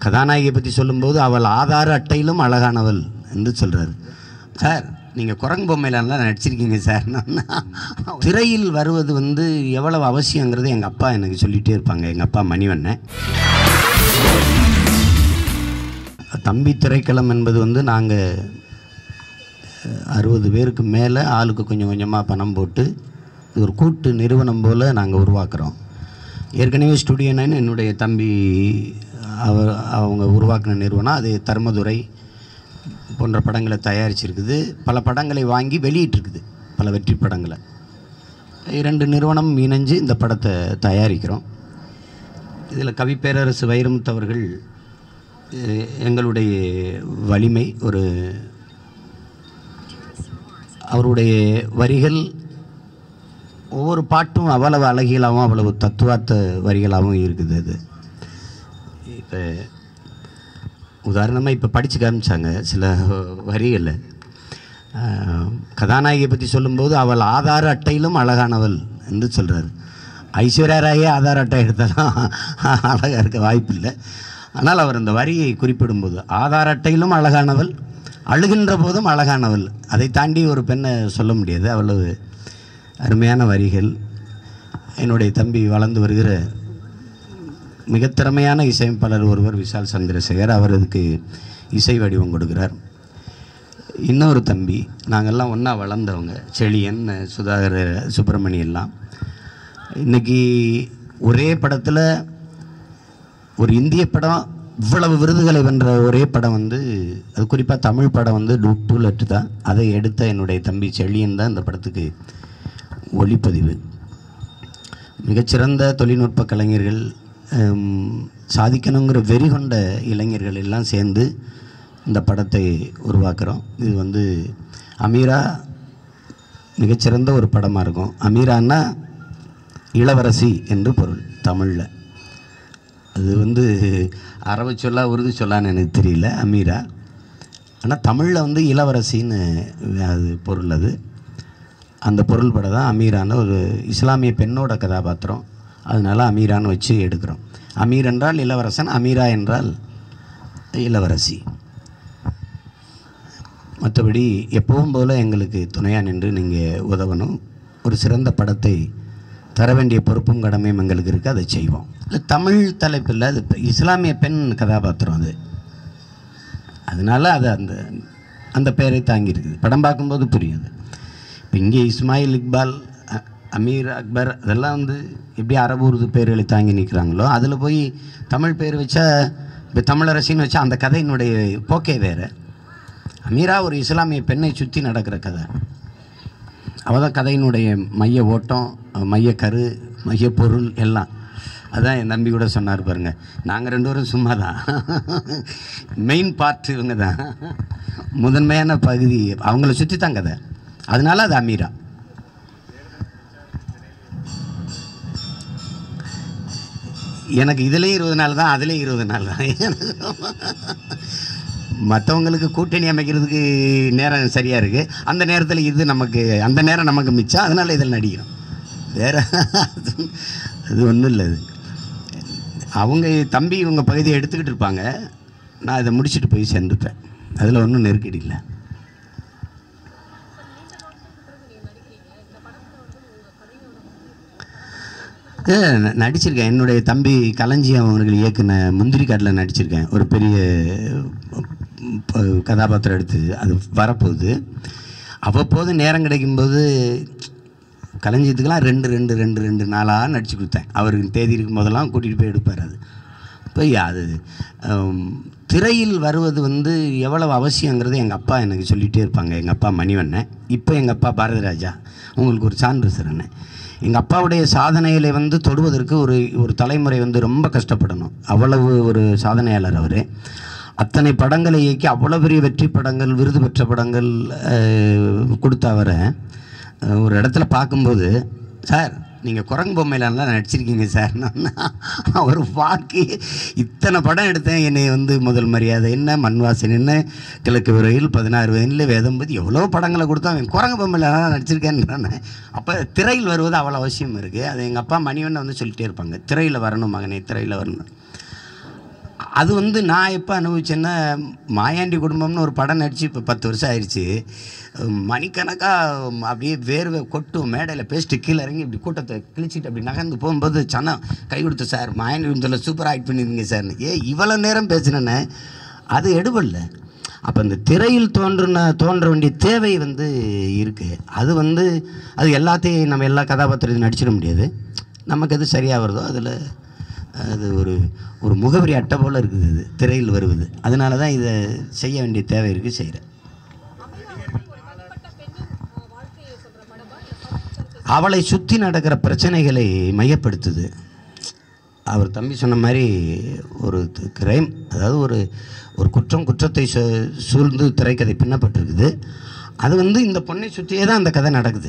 கதாநாயகியை பற்றி சொல்லும்போது அவள் ஆதார அட்டையிலும் அழகானவள் என்று சொல்கிறார் சார் நீங்கள் குரங்கு பொம்மையிலலாம் நடிச்சிருக்கீங்க சார் நான் திரையில் வருவது வந்து எவ்வளவு அவசியங்கிறது எங்கள் அப்பா எனக்கு சொல்லிகிட்டே இருப்பாங்க எங்கள் அப்பா மணிவண்ணன் தம்பி திரைக்களம் என்பது வந்து நாங்கள் அறுபது பேருக்கு மேலே ஆளுக்கு கொஞ்சம் கொஞ்சமாக பணம் போட்டு இது ஒரு கூட்டு நிறுவனம் போல் நாங்கள் உருவாக்குறோம் ஏற்கனவே ஸ்டுடியோ நைன் என்னுடைய தம்பி அவர் அவங்க உருவாக்கின நிறுவனம் அது தர்மதுரை போன்ற படங்களை தயாரிச்சிருக்குது பல படங்களை வாங்கி வெளியிட்டிருக்குது பல வெற்றி படங்களை இரண்டு நிறுவனம் இணைஞ்சு இந்த படத்தை தயாரிக்கிறோம் இதில் கவிப்பேரரசு வைரமுத்து அவர்கள் அஹ், எங்களுடைய வலிமை ஒரு அவருடைய வரிகள் ஒவ்வொரு பாட்டும் அவ்வளவு அழகியலாகவும் அவ்வளவு தத்துவார்த்த வரிகளாகவும் இருக்குது அது இப்போ உதாரணமாக இப்போ படித்து காமிச்சாங்க சில வரிகளில் கதாநாயகியை பற்றி சொல்லும்போது அவள் ஆதார அட்டையிலும் அழகானவள் என்று சொல்கிறார் ஐஸ்வர்யா ராயே ஆதார் அட்டை எடுத்தாலும் அழகாக இருக்க வாய்ப்பில்லை ஆனால் அவர் அந்த வரியை குறிப்பிடும்போது ஆதார் அட்டையிலும் அழகானவள் அழுகின்ற போதும் அழகானவள் அதை தாண்டி ஒரு பெண்ணை சொல்ல முடியாது அவ்வளவு அருமையான வரிகள் என்னுடைய தம்பி வளர்ந்து வருகிற மிக திறமையான இசையமைப்பாளர் ஒருவர் விஷால் சந்திரசேகர் அவர் அதுக்கு இசை வடிவம் கொடுக்கிறார் இன்னொரு தம்பி நாங்கள்லாம் ஒன்றா வளர்ந்தவங்க செழியன் சுதாகர் சுப்பிரமணி எல்லாம் இன்னைக்கு ஒரே படத்தில் ஒரு இந்திய படம் இவ்வளவு விருதுகளை வென்ற ஒரே படம் வந்து அது குறிப்பாக தமிழ் படம் வந்து டூ டூ லெட்டு தான் அதை எடுத்த என்னுடைய தம்பி செழியன் தான் இந்த படத்துக்கு ஒளிப்பதிவு மிகச்சிறந்த தொழில்நுட்ப கலைஞர்கள் ஹம், சாதிக்கணுங்கிற வெறி கொண்ட இளைஞர்கள் எல்லாம் சேர்ந்து இந்த படத்தை உருவாக்குறோம் இது வந்து அமீரா மிகச்சிறந்த ஒரு படமாக இருக்கும் அமீரான்னா இளவரசி என்று பொருள் தமிழில் அது வந்து அரபு சொல்லா உருது சொல்லான்னு எனக்கு தெரியல அமீரா ஆனால் தமிழில் வந்து இளவரசின்னு அது பொருள் அது அந்த பொருள் படம் தான் அமீரான ஒரு இஸ்லாமிய பெண்ணோட கதாபாத்திரம் அதனால அமீரான்னு வச்சு எடுக்கிறோம் அமீர் என்றால் இளவரசன் அமீரா என்றால் இளவரசி மற்றபடி எப்பவும் போல் எங்களுக்கு துணையாக நின்று நீங்கள் உதவணும் ஒரு சிறந்த படத்தை தர வேண்டிய பொறுப்பும் கடமையும் எங்களுக்கு இருக்குது அதை செய்வோம் இல்லை தமிழ் தலைப்பில் அது இப்ப இஸ்லாமிய பெண் கதாபாத்திரம் அது அதனால அது அந்த அந்த பெயரை தாங்கியிருக்குது படம் பார்க்கும்போது புரியுது இப்போ இங்கே இஸ்மாயில் இக்பால் அ- அமீர் அக்பர் அதெல்லாம் வந்து எப்படி அரபு உருது பேர்களை தாங்கி நிற்கிறாங்களோ அதில் போய் தமிழ் பேர் வச்சா இப்போ தமிழரசின்னு வச்சா அந்த கதையினுடைய போக்கே வேறு அமீரா ஒரு இஸ்லாமிய பெண்ணை சுற்றி நடக்கிற கதை அவள் தான் கதையினுடைய மைய ஓட்டம் மைய கரு மைய பொருள் எல்லாம் அதான் என் தம்பி கூட சொன்னார் பாருங்க நாங்கள் ரெண்டு பேரும் சும்மா தான் மெயின் பார்ட் இவங்க தான் முதன்மையான பகுதி அவங்கள சுற்றி தான் கதை அதனால அது அமீரா எனக்கு இதுலேயும் இருபது நாள் தான் அதுலேயும் இருபது நாள் தான் மற்றவங்களுக்கு கூட்டணி அமைக்கிறதுக்கு நேரம் சரியாக இருக்குது அந்த நேரத்தில் இது நமக்கு அந்த நேரம் நமக்கு மிச்சம் அதனால் இதில் நடிக்கிறோம் வேற அது- அது ஒன்றும் இல்லை அது அவங்க தம்பி இவங்க பகுதியை எடுத்துக்கிட்டு இருப்பாங்க நான் இதை முடிச்சுட்டு போய் சேர்ந்துப்பேன் அதில் ஒன்றும் நெருக்கடி இல்லை ஏ, ந- நடிச்சிருக்கேன் என்னுடைய தம்பி களஞ்சியம் அவர்கள் இயக்குன முந்திரி காட்டில் நடிச்சிருக்கேன் ஒரு பெரிய ப- கதாபாத்திரம் எடுத்து அது வரப்போகுது அவ்வப்போது நேரம் கிடைக்கும்போது களஞ்சியத்துக்கெல்லாம் ரெண்டு ரெண்டு ரெண்டு ரெண்டு நாளாக நடிச்சு கொடுத்தேன் அவருக்கு தேதி இருக்கும் போதெல்லாம் கூட்டிகிட்டு போய் எடுப்பார் அது இப்போ அது ஹம், திரையில் வருவது வந்து எவ்வளவு அவசியங்கிறது எங்கள் அப்பா எனக்கு சொல்லிகிட்டே இருப்பாங்க எங்கள் அப்பா மணிவண்ணன் இப்போ எங்கள் அப்பா பாரதி ராஜா உங்களுக்கு ஒரு சான்று சார் எங்கள் அப்பாவுடைய சாதனைகளை வந்து தொடுவதற்கு ஒரு ஒரு தலைமுறை வந்து ரொம்ப கஷ்டப்படணும் அவ்வளவு ஒரு சாதனையாளர் அவர் அத்தனை படங்களை இயக்கி அவ்வளோ பெரிய வெற்றி படங்கள் விருது பெற்ற படங்கள் அஹ், கொடுத்த அவரை அஹ், ஒரு இடத்துல பார்க்கும்போது சார் நீங்கள் குரங்கு பொம்மையிலலாம் நடிச்சிருக்கீங்க சார் நான் அவர் வாக்கி இத்தனை படம் எடுத்தேன் என்னை வந்து முதல் மரியாதை என்ன மண்வாசன் என்ன கிழக்கு விரையில் பதினாறு வயதில் வேதம்பதி எவ்வளோ படங்களை கொடுத்தா அவன் குரங்கு பொம்மையிலலாம் நடிச்சிருக்கேன்னு அப்போ திரையில் வருவது அவ்வளோ அவசியம் இருக்குது அது எங்கள் அப்பா மணிவண்ணன் வந்து சொல்லிட்டே இருப்பாங்க திரையில் வரணும் மகனே திரையில் வரணும் அது வந்து நான் எப்போ அனுபவிச்சேன்னா மாயாண்டி குடும்பம்னு ஒரு படம் நடித்து இப்போ பத்து வருஷம் ஆயிடுச்சு மணிக்கணக்காக அப்படியே வேர்வை கொட்டும் மேடையில் பேசிட்டு கீழே இறங்கி இப்படி கூட்டத்தை கிழிச்சிட்டு அப்படி நகர்ந்து போகும்போது சனம் கை கொடுத்து சார் மாயாண்டி குடும்பத்தில் சூப்பராக ஆக்ட் பண்ணியிருந்தீங்க சார்னு ஏ இவ்வளோ நேரம் பேசினேன்னே அது எடுபடல அப்போ இந்த திரையில் தோன்றுன தோன்ற வேண்டிய தேவை வந்து இருக்குது அது வந்து அது எல்லாத்தையும் நம்ம எல்லா கதாபாத்திரத்தையும் நடிச்சிட முடியாது நமக்கு எது சரியாக வருதோ அதில் அது ஒரு ஒரு முகவரி அட்டை போல் இருக்குது இது திரையில் வருவது அதனால தான் இதை செய்ய வேண்டிய தேவை இருக்குது செய்கிறேன் அவளை சுற்றி நடக்கிற பிரச்சனைகளை மையப்படுத்துது அவர் தம்பி சொன்ன மாதிரி ஒரு கிரைம் அதாவது ஒரு ஒரு குற்றம் குற்றத்தை சூ- சூழ்ந்து திரைக்கதை பின்னப்பட்டிருக்குது அது வந்து இந்த பொண்ணை சுற்றியே தான் அந்த கதை நடக்குது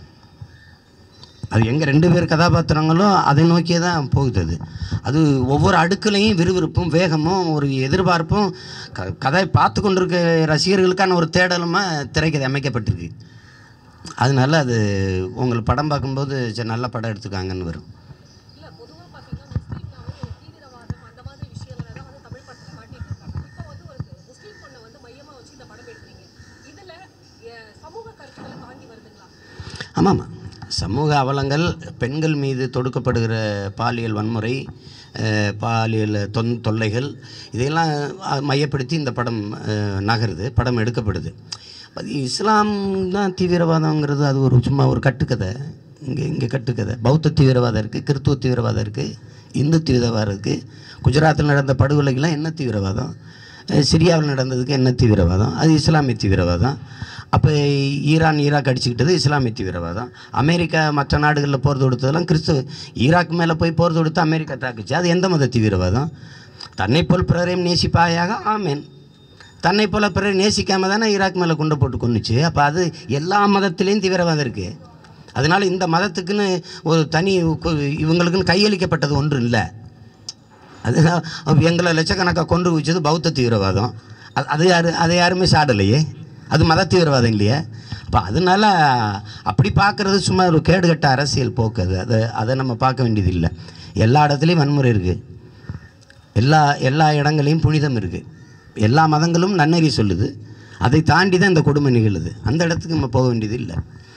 அது எங்கள் ரெண்டு பேர் கதாபாத்திரங்களும் அதை நோக்கியே தான் போகுது அது அது ஒவ்வொரு அடுக்குலையும் விறுவிறுப்பும் வேகமும் ஒரு எதிர்பார்ப்பும் க கதை பார்த்து கொண்டிருக்க ரசிகர்களுக்கான ஒரு தேடலுமா திரைக்கதை அமைக்கப்பட்டிருக்கு அதனால அது உங்களுக்கு படம் பார்க்கும்போது சரி நல்ல படம் எடுத்துக்காங்கன்னு வரும் இல்ல பொதுவா பாத்தீங்கன்னா முஸ்லீம்னாவே ஒரு தீவிரவாதம் அந்த மாதிரி விஷயங்களை தான் வந்து தமிழ் படத்துல காட்டிட்டு இருக்காங்க இப்போ வந்து ஒரு முஸ்லீம் பொண்ணை வந்து மையமா வச்சு இந்த படம் எடுக்கிறீங்க இதுல எ- சமூக கருத்துக்களை தாண்டி வருதுங்களா ஆமாம் சமூக அவலங்கள் பெண்கள் மீது தொடுக்கப்படுகிற பாலியல் வன்முறை அஹ், பாலியல் தொன் தொல்லைகள் இதையெல்லாம் அஹ், மையப்படுத்தி இந்த படம் அஹ், நகருது படம் எடுக்கப்படுது அது இஸ்லாம் தான் தீவிரவாதங்கிறது அது ஒரு சும்மா ஒரு கட்டுக்கதை இங்கே இங்கே கட்டுக்கதை பௌத்த தீவிரவாதம் இருக்குது கிறித்துவ தீவிரவாதம் இருக்குது இந்து தீவிரவாதம் இருக்குது குஜராத்தில் நடந்த படுகொலைக்கெல்லாம் என்ன தீவிரவாதம் அஹ், சிரியாவில் நடந்ததுக்கு என்ன தீவிரவாதம் அது இஸ்லாமிய தீவிரவாதம் அப்போ ஈரான் ஈராக் அடிச்சுக்கிட்டது இஸ்லாமிய தீவிரவாதம் அமெரிக்கா மற்ற நாடுகளில் போர் தொடுத்ததெல்லாம் கிறிஸ்துவ ஈராக் மேலே போய் போர் தொடுத்து அமெரிக்கா தாக்குச்சு அது எந்த மத தீவிரவாதம் தன்னை போல் பிறரையும் நேசிப்பாயாக ஆமேன் தன்னை போல் பிறரை நேசிக்காம தானே ஈராக் மேலே குண்டை போட்டு கொன்னுச்சு அப்போ அது எல்லா மதத்துலேயும் தீவிரவாதம் இருக்குது அதனால் இந்த மதத்துக்குன்னு ஒரு தனி கு- இவங்களுக்குன்னு கையளிக்கப்பட்டது ஒன்றும் இல்லை அது எங்களை லட்சக்கணக்காக கொண்டு குவிச்சது பௌத்த தீவிரவாதம் அது அது யாரு அதை யாருமே சாடலையே அது மத தீவிரவாதம் இல்லையே அப்போ அதனால அப்படி பார்க்குறது சும்மா ஒரு கேடுகட்ட அரசியல் போக்கு அது அதை அதை நம்ம பார்க்க வேண்டியது இல்லை எல்லா இடத்துலையும் வன்முறை இருக்குது எல்லா எல்லா இடங்களையும் புனிதம் இருக்குது எல்லா மதங்களும் நன்னறி சொல்லுது அதை தாண்டி தான் இந்த கொடுமை நிகழுது அந்த இடத்துக்கு நம்ம போக வேண்டியது இல்லை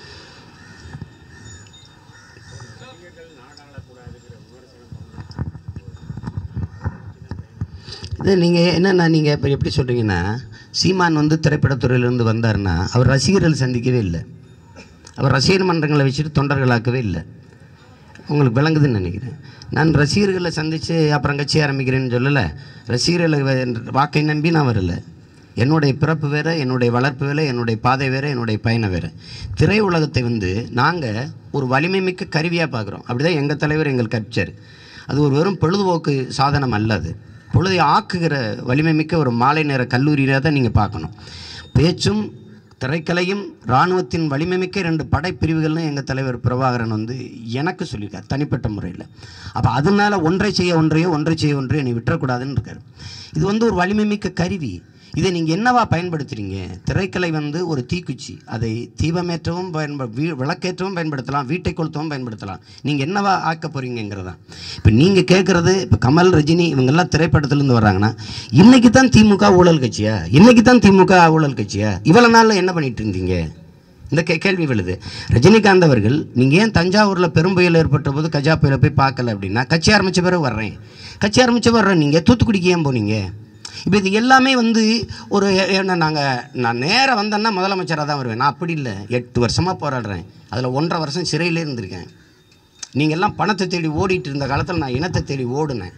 இது நீங்கள் என்னென்னா நீங்கள் இப்போ எப்படி சொல்கிறீங்கன்னா சீமான் வந்து திரைப்படத்துறையிலேருந்து வந்தாருன்னா அவர் ரசிகர்கள் சந்திக்கவே இல்லை அவர் ரசிகர் மன்றங்களை வச்சுட்டு தொண்டர்களாக்கவே இல்லை உங்களுக்கு விளங்குதுன்னு நினைக்கிறேன் நான் ரசிகர்களை சந்தித்து அப்புறம் கட்சி ஆரம்பிக்கிறேன்னு சொல்லலை ரசிகர்களை வ- வாக்கை நம்பி நான் வரல என்னுடைய பிறப்பு வேறு என்னுடைய வளர்ப்பு வேறு என்னுடைய பாதை வேறு என்னுடைய பயணம் வேறு திரை உலகத்தை வந்து நாங்கள் ஒரு வலிமை மிக்க கருவியாக பார்க்குறோம் அப்படி தான் எங்கள் தலைவர் எங்கள் கற்பிச்சார் அது ஒரு வெறும் பொழுதுபோக்கு சாதனம் அல்ல அது பொழுதை ஆக்குகிற வலிமை மிக்க ஒரு மாலை நேர கல்லூரியாக தான் நீங்கள் பார்க்கணும் பேச்சும் திரைக்கலையும் இராணுவத்தின் வலிமை மிக்க ரெண்டு படைப்பிரிவுகள்னு எங்கள் தலைவர் பிரபாகரன் வந்து எனக்கு சொல்லியிருக்கார் தனிப்பட்ட முறையில் அப்போ அதனால ஒன்றை செய்ய ஒன்றையோ ஒன்றை செய்ய ஒன்றையோ நீ விட்டுறக்கூடாதுன்னு இருக்கார் இது வந்து ஒரு வலிமை மிக்க கருவி இதை நீங்கள் என்னவா பயன்படுத்துறீங்க திரைக்கலை வந்து ஒரு தீக்குச்சி அதை தீபமேற்றவும் பயன்ப வீ விளக்கேற்றவும் பயன்படுத்தலாம் வீட்டை கொளுத்தவும் பயன்படுத்தலாம் நீங்கள் என்னவா ஆக்க போகிறீங்கிறதான் இப்போ நீங்கள் கேட்குறது இப்போ கமல் ரஜினி இவங்கெல்லாம் திரைப்படத்துலேருந்து வர்றாங்கன்னா இன்னைக்கு தான் திமுக ஊழல் கட்சியா இன்னைக்கு தான் திமுக ஊழல் கட்சியா இவ்வளோ நாளில் என்ன பண்ணிட்டு இருந்தீங்க இந்த கே கேள்வி விழுது ரஜினிகாந்த் அவர்கள் நீங்கள் ஏன் தஞ்சாவூரில் பெரும்புயல் ஏற்பட்ட போது கஜா புயலை போய் பார்க்கல அப்படின்னா கட்சி ஆரம்பித்த பிறகு வர்றேன் கட்சி ஆரம்பித்த வர்றேன் நீங்கள் தூத்துக்குடிக்கு ஏன் போனீங்க இப்போ இது எல்லாமே வந்து ஒரு என்ன நாங்கள் நான் நேராக வந்தேன்னா முதலமைச்சராக தான் வருவேன் நான் அப்படி இல்லை எட்டு வருஷமாக போராடுறேன் அதில் ஒன்றரை வருஷம் சிறையிலே இருந்திருக்கேன் நீங்கள் எல்லாம் பணத்தை தேடி ஓடிட்டு இருந்த காலத்தில் நான் இனத்தை தேடி ஓடுனேன்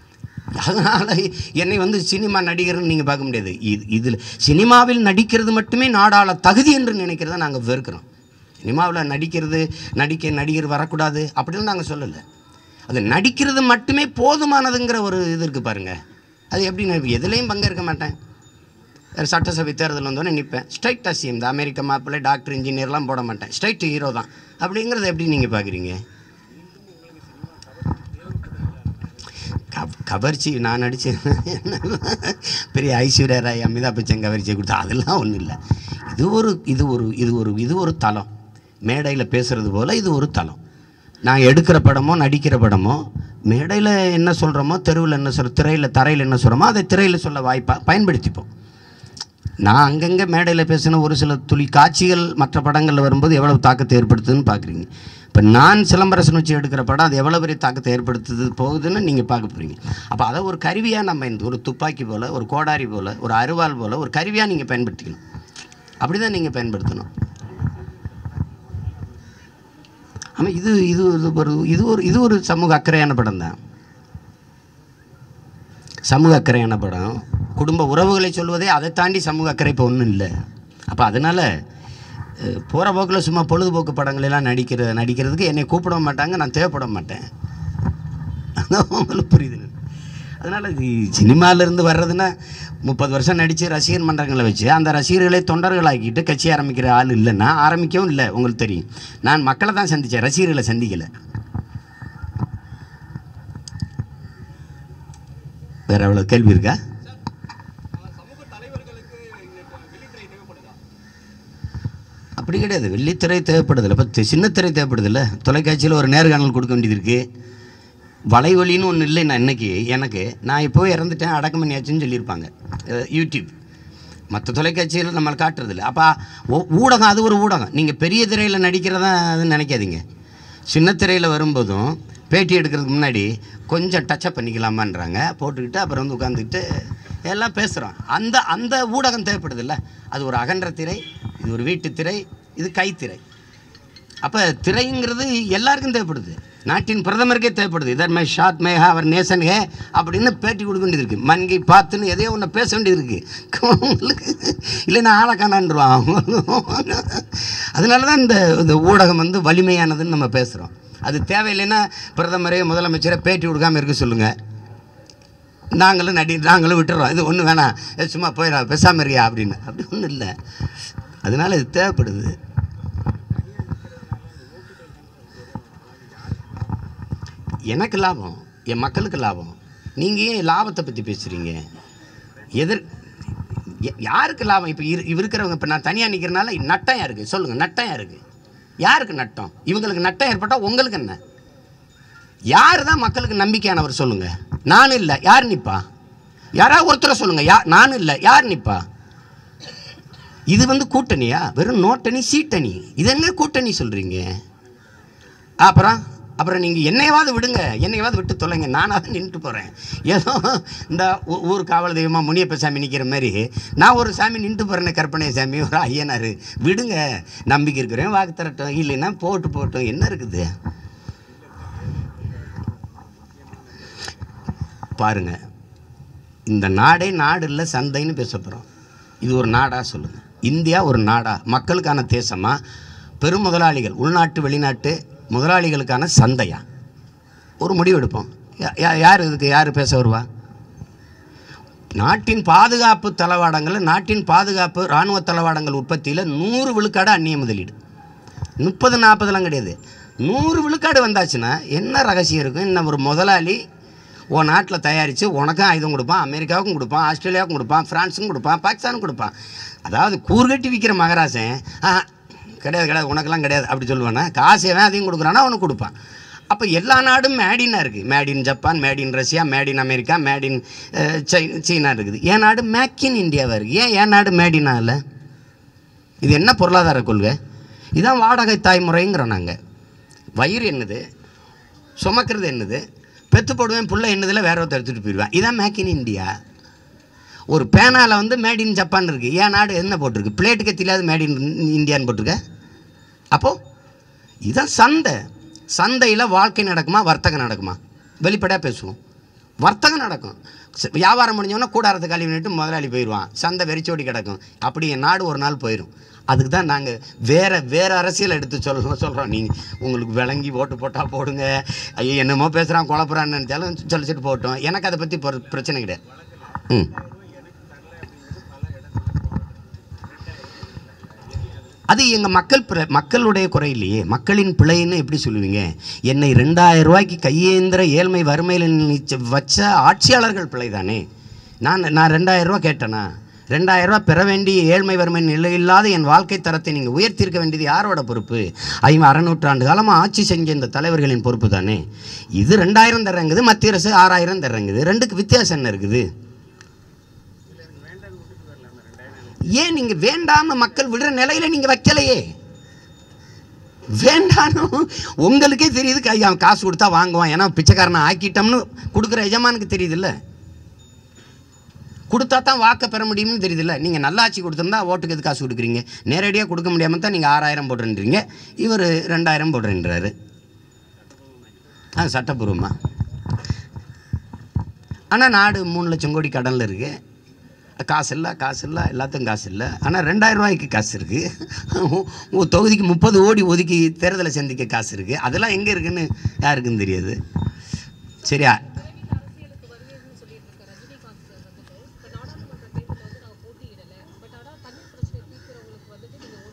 அதனால் என்னை வந்து சினிமா நடிகர்னு நீங்கள் பார்க்க முடியாது இது இதில் சினிமாவில் நடிக்கிறது மட்டுமே நாடாள தகுதி என்று நினைக்கிறத நாங்கள் வெறுக்கிறோம் சினிமாவில் நடிக்கிறது நடிக்க நடிகர் வரக்கூடாது அப்படின்னு நாங்கள் சொல்லலை அது நடிக்கிறது மட்டுமே போதுமானதுங்கிற ஒரு இது இருக்குது பாருங்கள் அது எப்படி நான் எதுலேயும் பங்கேற்க மாட்டேன் சட்டசபை தேர்தல் வந்தோடனே நிற்பேன் ஸ்ட்ரைட் அசியம் இந்த அமெரிக்க மாப்பிள்ளை டாக்டர் இன்ஜினியர்லாம் போட மாட்டேன் ஸ்ட்ரைட் ஹீரோ தான் அப்படிங்கிறத எப்படி நீங்கள் பார்க்குறீங்க கவ- கவர்ச்சி நான் நடித்தேன் பெரிய ஐஸ்வர்யா ராய் அமிதாப் பச்சன் கவர்ச்சி கொடுத்தா அதெல்லாம் ஒன்றும் இல்லை இது ஒரு இது ஒரு இது ஒரு இது ஒரு தளம் மேடையில் பேசுகிறது போல் இது ஒரு தளம் நான் எடுக்கிற படமோ நடிக்கிற படமோ மேடையில் என்ன சொல்கிறோமோ தெருவில் என்ன சொல்ற திரையில் தரையில் என்ன சொல்கிறோமோ அதை திரையில் சொல்ல வாய்ப்பாக பயன்படுத்திப்போம் நான் அங்கங்கே மேடையில் பேசின ஒரு சில துளி காட்சிகள் மற்ற படங்களில் வரும்போது எவ்வளவு தாக்கத்தை ஏற்படுத்துதுன்னு பார்க்குறீங்க இப்போ நான் சிலம்பரசன் வச்சு எடுக்கிற படம் அது எவ்வளோ பெரிய தாக்கத்தை ஏற்படுத்துது போகுதுன்னு நீங்கள் பார்க்க போகிறீங்க அப்போ அதை ஒரு கருவியாக நம்ம இந்த ஒரு துப்பாக்கி போல் ஒரு கோடாரி போல் ஒரு அருவாள் போல் ஒரு கருவியாக நீங்கள் பயன்படுத்திக்கணும் அப்படி தான் நீங்கள் பயன்படுத்தணும் ஆமாம் இது இது இது ஒரு இது ஒரு இது ஒரு சமூக அக்கறையான படம் தான் சமூக அக்கறையான படம் குடும்ப உறவுகளை சொல்வதே அதை தாண்டி சமூக அக்கறை இப்போ ஒன்றும் இல்லை அப்போ அதனால் போகிற போக்கில் சும்மா பொழுதுபோக்கு படங்களெல்லாம் நடிக்கிற நடிக்கிறதுக்கு என்னை கூப்பிட மாட்டாங்க நான் தேவைப்பட மாட்டேன் அதான் உங்களுக்கு புரியுது அதனால் இது சினிமாவிலேருந்து வர்றதுன்னா முப்பது வருஷம் நடித்து ரசிகர் மன்றங்களை வச்சு அந்த ரசிகர்களை தொண்டர்களாக்கிட்டு கட்சி ஆரம்பிக்கிற ஆள் இல்லைன்னா ஆரம்பிக்கவும் இல்லை உங்களுக்கு தெரியும் நான் மக்களை தான் சந்தித்தேன் ரசிகர்களை சந்திக்கலை வேற எவ்வளோ கேள்வி இருக்கா அப்படி கிடையாது வெள்ளித்திரை தேவைப்படுதில்ல இப்போ சின்ன திரை தேவைப்படுதில்ல தொலைக்காட்சியில் ஒரு நேர்காணல் கொடுக்க வேண்டியது இருக்குது வலைவலின்னு ஒன்று இல்லை நான் இன்னைக்கு எனக்கு நான் இப்போ இறந்துட்டேன் அடக்கம் பண்ணியாச்சுன்னு சொல்லியிருப்பாங்க அஹ் யூடியூப் மற்ற தொலைக்காட்சியில் நம்மளை காட்டுறதில்ல அப்போ ஒ- ஊடகம் அது ஒரு ஊடகம் நீங்கள் பெரிய திரையில் நடிக்கிறதா அதுன்னு நினைக்காதீங்க சின்ன திரையில் வரும்போதும் பேட்டி எடுக்கிறதுக்கு முன்னாடி கொஞ்சம் டச்சப் பண்ணிக்கலாமான்றாங்க போட்டுக்கிட்டு அப்புறம் வந்து உட்காந்துக்கிட்டு எல்லாம் பேசுகிறோம் அந்த அந்த ஊடகம் தேவைப்படுதில்ல அது ஒரு அகன்ற திரை இது ஒரு வீட்டு திரை இது கைத்திரை அப்போ திரைங்கிறது எல்லாருக்கும் தேவைப்படுது நாட்டின் பிரதமருக்கே தேவைப்படுது இதர் மை ஷாத் மேஹா அவர் நேசன் ஹே அப்படின்னு பேட்டி கொடுக்க வேண்டியது இருக்குது மன்கி பார்த்துன்னு எதையோ ஒன்று பேச வேண்டியது இருக்குது உங்களுக்கு இல்லைன்னா ஆளக்கானான்றான் அதனால தான் இந்த இந்த ஊடகம் வந்து வலிமையானதுன்னு நம்ம பேசுகிறோம் அது தேவையில்லைன்னா பிரதமரே முதலமைச்சரை பேட்டி கொடுக்காம இருக்க சொல்லுங்கள் நாங்களும் நடி நாங்களும் விட்டுறோம் இது ஒன்றும் வேணாம் ஏ, சும்மா போயிடா பேசாம இருக்கியா அப்படின்னு அப்படி ஒன்றும் இல்லை அதனால இது தேவைப்படுது எனக்கு லாபம் என் மக்களுக்கு லாபம் நீங்கள் ஏன் லாபத்தை பற்றி பேசுகிறீங்க எதிர் ய- யாருக்கு லாபம் இப்போ இரு இவ இருக்கிறவங்க இப்போ நான் தனியாக நிற்கிறனால நட்டம் யாருக்கு சொல்லுங்கள் நட்டம் யாருக்கு யாருக்கு நட்டம் இவங்களுக்கு நட்டம் ஏற்பட்டால் உங்களுக்கு என்ன யார் தான் மக்களுக்கு நம்பிக்கையானவர் சொல்லுங்கள் நானும் இல்லை யார் நிற்பா யாராவது ஒருத்தரை சொல்லுங்கள் யா நானும் இல்லை யார் நிற்பா இது வந்து கூட்டணியா வெறும் நோட்டணி சீட்டணி இது என்ன கூட்டணி சொல்கிறீங்க அப்புறம் அப்புறம் நீங்கள் என்னையாவது விடுங்க என்னையாவது விட்டு தொலைங்க நானாவது நின்றுட்டு போகிறேன் ஏதோ இந்த ஊ- ஊர் காவல் தெய்வமாக முனியப்ப சாமி நிற்கிற மாதிரி நான் ஒரு சாமி நின்றுட்டு போகிறேனே கற்பனை சாமி ஒரு ஐயனார் விடுங்க நம்பிக்கை இருக்கிறேன் வாக்கு தரட்டும் இல்லைன்னா போட்டு போட்டோம் என்ன இருக்குது பாருங்க இந்த நாடே நாடு இல்லை சந்தைன்னு பேச போகிறோம் இது ஒரு நாடா சொல்லுங்கள் இந்தியா ஒரு நாடா மக்களுக்கான தேசமா பெரும் முதலாளிகள் உள்நாட்டு வெளிநாட்டு முதலாளிகளுக்கான சந்தையா ஒரு முடிவு எடுப்போம் யா- யா- யார் இதுக்கு யார் பேச வருவா நாட்டின் பாதுகாப்பு தளவாடங்கள் நாட்டின் பாதுகாப்பு இராணுவ தளவாடங்கள் உற்பத்தியில் நூறு விழுக்காடு அந்நிய முதலீடு முப்பது நாற்பதுலாம் கிடையாது நூறு விழுக்காடு வந்தாச்சுன்னா என்ன ரகசியம் இருக்கும் இன்னும் ஒரு முதலாளி உன் நாட்டில் தயாரித்து உனக்கும் ஆயுதம் கொடுப்பான் அமெரிக்காவுக்கும் கொடுப்பான் ஆஸ்திரேலியாவுக்கும் கொடுப்பான் ஃப்ரான்ஸுக்கும் கொடுப்பான் பாகிஸ்தானுக்கும் கொடுப்பான் அதாவது கூறுகட்டி விற்கிற மகராசன் ஆ கிடையாது கிடையாது உனக்கெல்லாம் கிடையாது அப்படி சொல்லுவானே காசு எவன் அதையும் கொடுக்குறானா அவனுக்கு கொடுப்பான் அப்போ எல்லா நாடும் மேடினாக இருக்குது made in Japan made in Russia made in America மேட் இன் சை சீனா இருக்குது என் நாடு மேக் இன் இந்தியாவாக இருக்குது ஏன் என் நாடு மேடினா இல்லை இது என்ன பொருளாதார கொள்கை இதான் வாடகை தாய்முறைங்கிறோம் நாங்கள் வயிறு என்னது சுமக்கிறது என்னது பெத்து போடுவேன் புள்ள என்னதில் வேற ஒருத்தர் எடுத்துகிட்டு போயிடுவேன் இதான் மேக் இன் இந்தியா ஒரு பேனாவில் வந்து மேட் இன் ஜப்பான் இருக்குது ஏன் நாடு என்ன போட்டிருக்கு பிளேட்டுக்கு தெரியாத மேட் இன் இந்தியான்னு போட்டிருக்க அப்போது இதான் சந்தை சந்தையில் வாழ்க்கை நடக்குமா வர்த்தகம் நடக்குமா வெளிப்படையாக பேசுவோம் வர்த்தகம் நடக்கும் ச- வியாபாரம் முடிஞ்சோன்னா கூடாரத்தை கழுவி நிட்டு முதலாளி போயிடுவான் சந்தை வெறிச்சோடி கிடக்கும் அப்படி என் நாடு ஒரு நாள் போயிடும் அதுக்கு தான் நாங்கள் வேற வேற அரசியல் எடுத்து சொல்ல சொல்கிறோம் நீங்கள் உங்களுக்கு விளங்கி ஓட்டு போட்டால் போடுங்க ஐயோ என்னமோ பேசுகிறான் குழப்புறான்னு நினச்சாலும் சொல்லிச்சிட்டு போட்டோம் எனக்கு அதை பற்றி பிரச்சனை கிடையாது ம் அது எங்கள் மக்கள் பிற மக்களுடைய குறை இல்லையே மக்களின் பிழைன்னு எப்படி சொல்லுவீங்க என்னை ரெண்டாயிரம் ரூபாய்க்கு கையேந்திர ஏழ்மை வறுமையில் நிச்ச- வச்ச ஆட்சியாளர்கள் பிழை தானே நான் நான் ரெண்டாயிரம் ரூபா கேட்டேனா ரெண்டாயிரம் ரூபாய் பெற வேண்டிய ஏழ்மை வறுமை நிலையில்லாத என் வாழ்க்கை தரத்தை நீங்கள் உயர்த்தியிருக்க வேண்டியது யாரோட பொறுப்பு ஐம்பது அறநூற்றாண்டு காலமாக ஆட்சி செஞ்ச இந்த தலைவர்களின் பொறுப்பு தானே இது ரெண்டாயிரம் தர்றங்குது மத்திய அரசு ஆறாயிரம் தர்றங்குது ரெண்டுக்கு வித்தியாசம் என்ன இருக்குது ஏன் நீங்கள் வேண்டாம மக்கள் விடுற நிலையில நீங்கள் வைக்கலையே வேண்டானும் உங்களுக்கே தெரியுது கை அவன் காசு கொடுத்தா வாங்குவான் ஏன்னா பிச்சைக்காரனை ஆக்கிட்டோம்னு கொடுக்குற எஜமானுக்கு தெரியுதுல்ல கொடுத்தா தான் வாக்க பெற முடியும்னு தெரியுதுல்ல நீங்கள் நல்லாட்சி கொடுத்துருந்தா ஓட்டுக்கு எது காசு கொடுக்குறீங்க நேரடியாக கொடுக்க முடியாமல் தான் நீங்கள் ஆறாயிரம் போடுறேன்றீங்க இவர் ரெண்டாயிரம் போடுறேன்றாரு ஆ சட்டப்பூர்வமா ஆனால் நாடு மூணு லட்சம் கோடி கடனில் இருக்கு காசு இல்லை காசு இல்லை எல்லாத்துக்கும் காசு இல்லை ஆனால் ரெண்டாயிரம் ரூபாய்க்கு காசு இருக்குது உங்கள் தொகுதிக்கு முப்பது கோடி ஒதுக்கி தேர்தலை சந்திக்க காசு இருக்குது அதெல்லாம் எங்கே இருக்குன்னு யாருக்கும் தெரியாது சரியா அரசியலுக்கு வருவேன்னு சொல்லிட்டு இருக்க ரஜினிகாந்த் சார் வந்துட்டு இப்போ நாடாளுமன்ற தேர்தலில் வந்து நாங்கள் போட்டியிடலை பட் ஆனால் தண்ணீர் பிரச்சனை தீர்க்கிறவங்களுக்கு வந்துட்டு நீங்கள்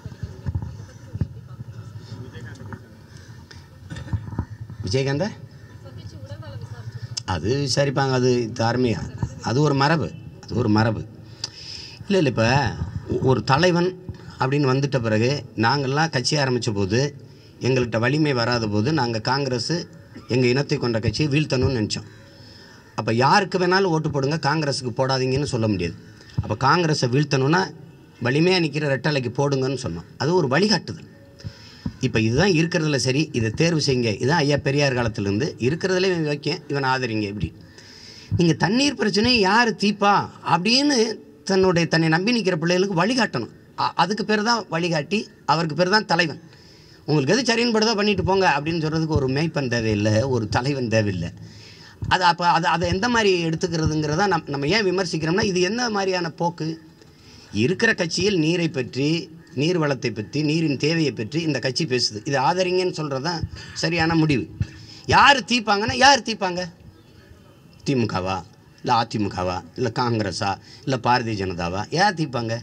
ஓட்டடிங்க இதை பற்றி நீங்கள் எப்படி பார்க்குறீங்க விஜயகாந்த சந்திச்சு உடல்நல விசாரிச்சு அது விசாரிப்பாங்க அது தார்மீகம் அது ஒரு மரபு அது ஒரு மரபு இல்லை இல்லை இப்போ ஒரு தலைவன் அப்படின்னு வந்துட்ட பிறகு நாங்கள்லாம் கட்சி ஆரம்பித்த போது எங்கள்கிட்ட வலிமை வராத போது நாங்கள் காங்கிரஸ் எங்கள் இனத்தை கொண்ட கட்சியை வீழ்த்தணும்னு நினச்சோம் அப்போ யாருக்கு வேணாலும் ஓட்டு போடுங்க காங்கிரஸுக்கு போடாதீங்கன்னு சொல்ல முடியாது அப்போ காங்கிரஸை வீழ்த்தணும்னா வலிமையாக நிற்கிற ரெட்டலைக்கு போடுங்கன்னு சொன்னோம் அது ஒரு வழிகாட்டுதல் இப்போ இதுதான் இருக்கிறதுல சரி இதை தேர்வு செய்யுங்க இதுதான் ஐயா பெரியார் காலத்திலேருந்து இருக்கிறதுல இவன் வைக்க இவன் ஆதரிங்க இப்படி நீங்கள் தண்ணீர் பிரச்சனை யார் தீப்பா அப்படின்னு தன்னுடைய தன்னை நம்பி நிற்கிற பிள்ளைகளுக்கு வழிகாட்டணும் அ- அதுக்கு பேர் தான் வழிகாட்டி அவருக்கு பேர் தான் தலைவன் உங்களுக்கு எது சரின்னு படுதோ பண்ணிட்டு போங்க அப்படின்னு சொல்கிறதுக்கு ஒரு மேய்ப்பன் தேவையில்லை ஒரு தலைவன் தேவையில்லை அது அப்போ அதை அதை எந்த மாதிரி எடுத்துக்கிறதுங்கிறத நம் நம்ம ஏன் விமர்சிக்கிறோம்னா இது என்ன மாதிரியான போக்கு இருக்கிற கட்சியில் நீரை பற்றி நீர் வளத்தை பற்றி நீரின் தேவையை பற்றி இந்த கட்சி பேசுது இது ஆதரிங்கன்னு சொல்கிறது தான் சரியான முடிவு யார் தீப்பாங்கன்னா யார் தீப்பாங்க திமுகவா இல்லை அதிமுகவா இல்லை காங்கிரஸா இல்லை பாரதிய ஜனதாவா யார் தீப்பாங்க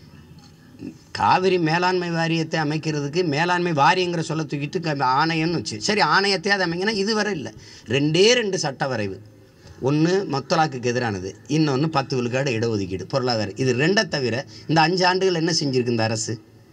காவிரி மேலாண்மை வாரியத்தை அமைக்கிறதுக்கு மேலாண்மை வாரியங்கிற சொல்ல தூக்கிட்டு க- ஆணையம்னு வச்சு சரி ஆணையத்தையாவது அமைங்கன்னா இதுவரை இல்லை ரெண்டே ரெண்டு சட்ட வரைவு ஒன்று மொத்தலாக்குக்கு எதிரானது இன்னொன்று பத்து விழுக்காடு இடஒதுக்கீடு பொருளாதாரம் இது ரெண்டை தவிர இந்த அஞ்சு ஆண்டுகள் என்ன செஞ்சிருக்கு இந்த அரசு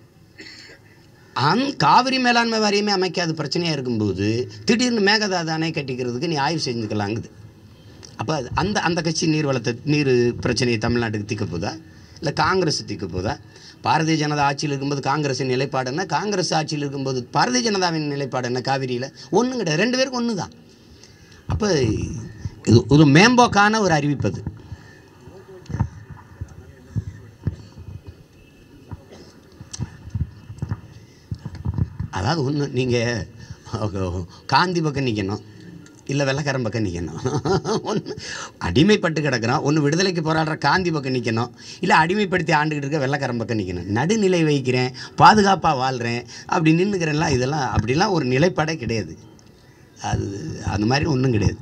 அந் காவிரி மேலாண்மை வாரியமே அமைக்காத பிரச்சனையாக இருக்கும்போது திடீர்னு மேகதாது அணை கட்டிக்கிறதுக்கு நீ ஆய்வு செஞ்சுக்கலாங்குது அப்போ அந்த அந்த கட்சி நீர் வளத்தை நீர் பிரச்சனையை தமிழ்நாட்டுக்கு தீர்க்க போதா இல்லை காங்கிரஸ் தீர்க்க போதா பாரதிய ஜனதா ஆட்சியில் இருக்கும்போது காங்கிரஸின் நிலைப்பாடு என்ன காங்கிரஸ் ஆட்சியில் இருக்கும்போது பாரதிய ஜனதாவின் நிலைப்பாடு என்ன காவிரியில் ஒன்றும் கிடையாது ரெண்டு பேருக்கும் ஒன்று தான் அப்போ இது ஒரு மேம்போக்கான ஒரு அறிவிப்பது அதாவது ஒன்று நீங்கள் காந்தி பக்கம் நிற்கணும் இல்லை வெள்ளக்காரன் பக்கம் நிற்கணும் ஒன்று அடிமைப்பட்டு கிடக்குறோம் ஒன்று விடுதலைக்கு போராடுற காந்தி பக்கம் நிற்கணும் இல்லை அடிமைப்படுத்தி ஆண்டுகிட்டு இருக்க வெள்ளக்காரன் பக்கம் நிற்கணும் நடுநிலை வைக்கிறேன் பாதுகாப்பாக வாழ்கிறேன் அப்படி நின்றுக்கிறேன்லாம் இதெல்லாம் அப்படிலாம் ஒரு நிலைப்பாடே கிடையாது அது அந்த மாதிரி ஒன்றும் கிடையாது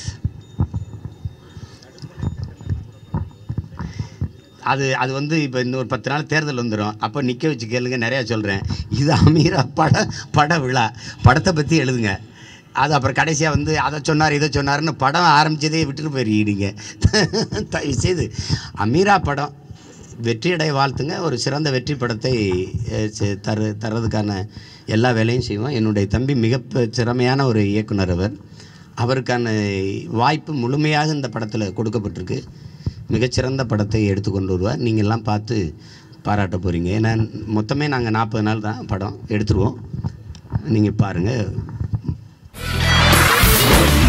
அது அது வந்து இப்போ இன்னொரு பத்து நாள் தேர்தல் வந்துடும் அப்போ நிற்க வச்சு கேளுங்க நிறையா சொல்கிறேன் இது அமீரா பட பட விழா படத்தை பற்றி எழுதுங்க அது அப்புறம் கடைசியாக வந்து அதை சொன்னார் இதை சொன்னார்னு படம் ஆரம்பிச்சதே விட்டுட்டு போயிருக்கீங்க தயவு செய்து அமீரா படம் வெற்றியடைய வாழ்த்துங்க ஒரு சிறந்த வெற்றி படத்தை அஹ், செ- தரு தர்றதுக்கான எல்லா வேலையும் செய்வோம் என்னுடைய தம்பி மிக ப- திறமையான ஒரு இயக்குனர் அவர் அவருக்கான வாய்ப்பு முழுமையாக இந்த படத்தில் கொடுக்கப்பட்டிருக்கு மிகச்சிறந்த படத்தை எடுத்துக்கொண்டு வருவார் நீங்கள்லாம் பார்த்து பாராட்ட போகிறீங்க ஏன்னா மொத்தமே நாங்கள் நாற்பது நாள் தான் படம் எடுத்துருவோம் நீங்கள் பாருங்கள்